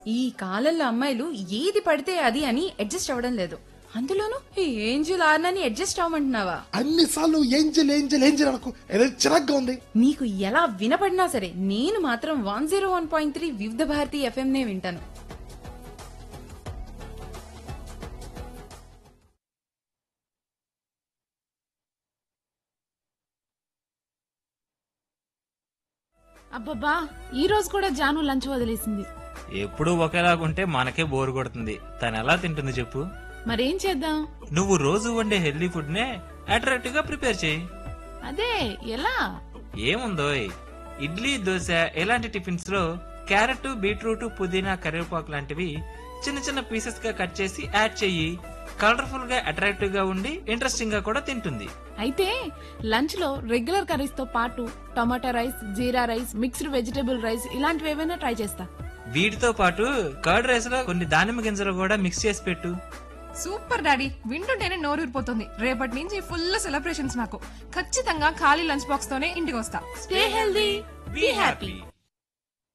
ఈ కాలంలో అమ్మాయిలు ఏది పడితే అది అని అడ్జస్ట్ అవ్వడం లేదు అందులోనూ ఈ ఏంజిల్ ఆర్నని అడ్జస్ట్ అవ్వమంటున్నావా అన్నిసార్లు ఏంజల్ ఏంజల్ ఏంజల్ అనుకో ఏదో చిరాగ్గా ఉంది నీకు ఎలా వినపడినా సరే నేను మాత్రం one zero one point three Vividh Bharati FM నే వింటాను అబ్బబ్బా ఈ రోజు కూడా జాను లంచ్ వదిలేసింది ఎప్పుడూ ఒకేలాగుంటే మనకే బోర్ కొడుతుంది తను ఎలా తింటుంది చెప్పు మరేం చేద్దాం నువ్వు రోజు వండే హెల్దీ ఫుడ్ నే అట్రాక్టివ్ గా ప్రిపేర్ చేయి అదే ఎలా ఏముందోయ్ ఇడ్లీ దోశ ఇలాంటి టిఫిన్స్ లో క్యారెట్ బీట్రూట్ పుదీనా కరివేపాకు లాంటివి చిన్న చిన్న పీసెస్ గా కట్ చేసి యాడ్ చెయ్యి కలర్ఫుల్ గా అట్రాక్టివ్ గా ఉండి ఇంట్రెస్టింగ్ గా కూడా తింటుంది అయితే లంచ్ లో రెగ్యులర్ కర్రీస్ తో పాటు tomato rice jeera rice mixed vegetable rice ఇలాంటివి ఏవైనా ట్రై చేస్తా వీటితో పాటు కర్డ్ రైస్ లో కొన్ని దానిమ్మ గింజలు కూడా మిక్స్ చేసి పెట్టు సూపర్ డాడీ వింటుంటేనే నోరూరిపోతుంది రేపటి నుంచి ఫుల్ సెలబ్రేషన్స్ నాకు ఖచ్చితంగా ఖాళీ లంచ్ బాక్స్ తోనే ఇంటికి వస్తా స్టే హెల్దీ బీ హ్యాపీ